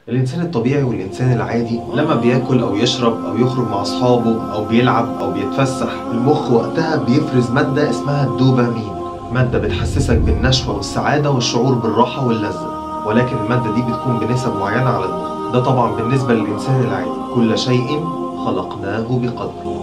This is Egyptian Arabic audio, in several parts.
الإنسان الطبيعي والإنسان العادي لما بياكل أو يشرب أو يخرج مع أصحابه أو بيلعب أو بيتفسح المخ وقتها بيفرز مادة اسمها الدوبامين مادة بتحسسك بالنشوة والسعادة والشعور بالراحة واللذة ولكن المادة دي بتكون بنسب معينة على المخ ده طبعا بالنسبة للإنسان العادي كل شيء خلقناه بقدر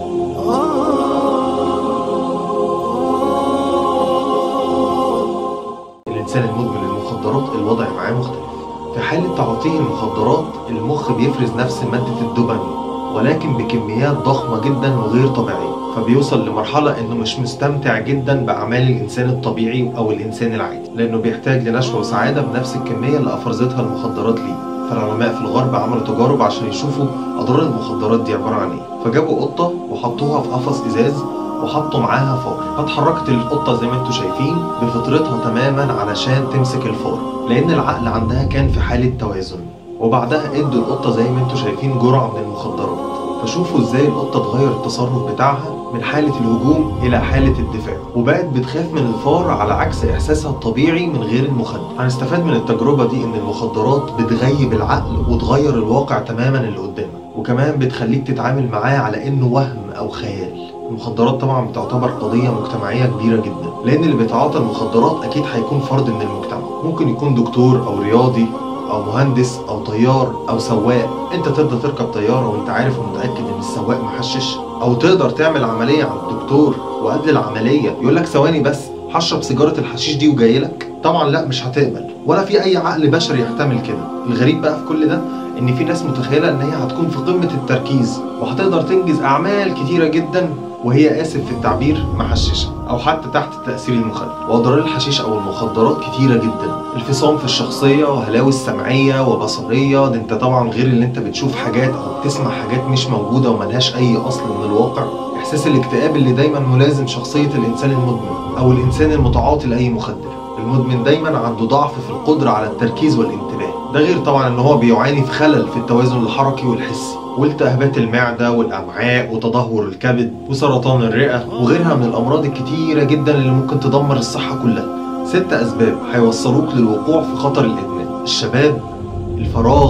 الإنسان المدمن للمخدرات الوضع معاه مختلف في حالة تعاطيه المخدرات المخ بيفرز نفس مادة الدوبامين ولكن بكميات ضخمة جدا وغير طبيعية فبيوصل لمرحلة انه مش مستمتع جدا بأعمال الإنسان الطبيعي أو الإنسان العادي لأنه بيحتاج لنشوة وسعادة بنفس الكمية اللي أفرزتها المخدرات ليه فالعلماء في الغرب عملوا تجارب عشان يشوفوا أضرار المخدرات دي عبارة عن إيه فجابوا قطة وحطوها في قفص إزاز وحطوا معاها فار فاتحركت القطة زي ما انتم شايفين بفطرتها تماما علشان تمسك الفار لأن العقل عندها كان في حالة توازن وبعدها ادوا القطة زي ما انتم شايفين جرعة من المخدرات فشوفوا ازاي القطة اتغير التصرف بتاعها من حالة الهجوم إلى حالة الدفاع وبقت بتخاف من الفار على عكس إحساسها الطبيعي من غير المخدر هنستفاد من التجربة دي إن المخدرات بتغيب العقل وتغير الواقع تماما اللي قدامك وكمان بتخليك تتعامل معاه على إنه وهم أو خيال المخدرات طبعا بتعتبر قضية مجتمعية كبيرة جدا لأن اللي بيتعاطى المخدرات أكيد هيكون فرد من المجتمع ممكن يكون دكتور أو رياضي أو مهندس أو طيار أو سواق أنت تقدر تركب طيارة وأنت عارف ومتأكد إن السواق محشش أو تقدر تعمل عملية عند الدكتور وقبل العملية يقول لك ثواني بس هشرب سيجارة الحشيش دي وجاي لك طبعا لا مش هتقبل ولا في أي عقل بشري يحتمل كده الغريب بقى في كل ده ان في ناس متخيله ان هي هتكون في قمه التركيز وهتقدر تنجز اعمال كتيره جدا وهي اسف في التعبير محششه او حتى تحت تاثير المخدر واضرار الحشيش او المخدرات كتيره جدا انفصام في الشخصيه وهلاوس سمعيه وبصريه ده انت طبعا غير اللي انت بتشوف حاجات او بتسمع حاجات مش موجوده وملهاش اي اصل من الواقع احساس الاكتئاب اللي دايما ملازم شخصيه الانسان المدمن او الانسان المتعاطي لاي مخدر المدمن دايما عنده ضعف في القدره على التركيز والانتباه ده غير طبعا ان هو بيعاني في خلل في التوازن الحركي والحسي والتهابات المعده والامعاء وتدهور الكبد وسرطان الرئه وغيرها من الامراض الكتيره جدا اللي ممكن تدمر الصحه كلها ست اسباب هيوصلوك للوقوع في خطر الادمان الشباب الفراغ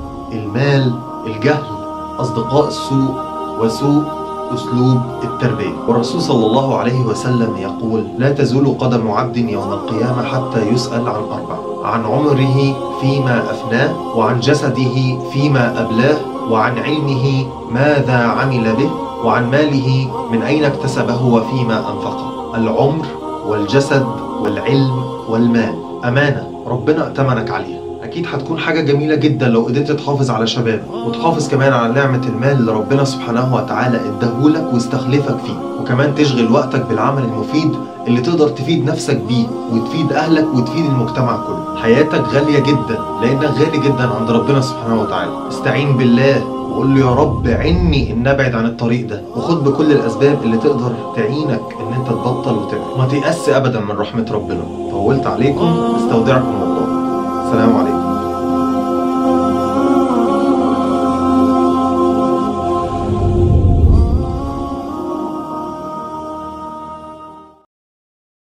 المال الجهل اصدقاء السوء وسوء اسلوب التربيه والرسول صلى الله عليه وسلم يقول لا تزول قدم عبد يوم القيامه حتى يسال عن اربع عن عمره فيما افناه وعن جسده فيما ابلاه وعن علمه ماذا عمل به وعن ماله من اين اكتسبه وفيما انفقه العمر والجسد والعلم والمال امانه ربنا ائتمنك عليها اكيد هتكون حاجه جميله جدا لو قدرت تحافظ على شبابك وتحافظ كمان على نعمه المال اللي ربنا سبحانه وتعالى اداهولك واستخلفك فيه وكمان تشغل وقتك بالعمل المفيد اللي تقدر تفيد نفسك بيه وتفيد اهلك وتفيد المجتمع كله حياتك غاليه جدا لانك غالي جدا عند ربنا سبحانه وتعالى استعين بالله وقول له يا رب عني ان ابعد عن الطريق ده وخد بكل الاسباب اللي تقدر تعينك ان انت تبطل وتبعد ما تيأس ابدا من رحمه ربنا طولت عليكم استودعكم الله السلام عليكم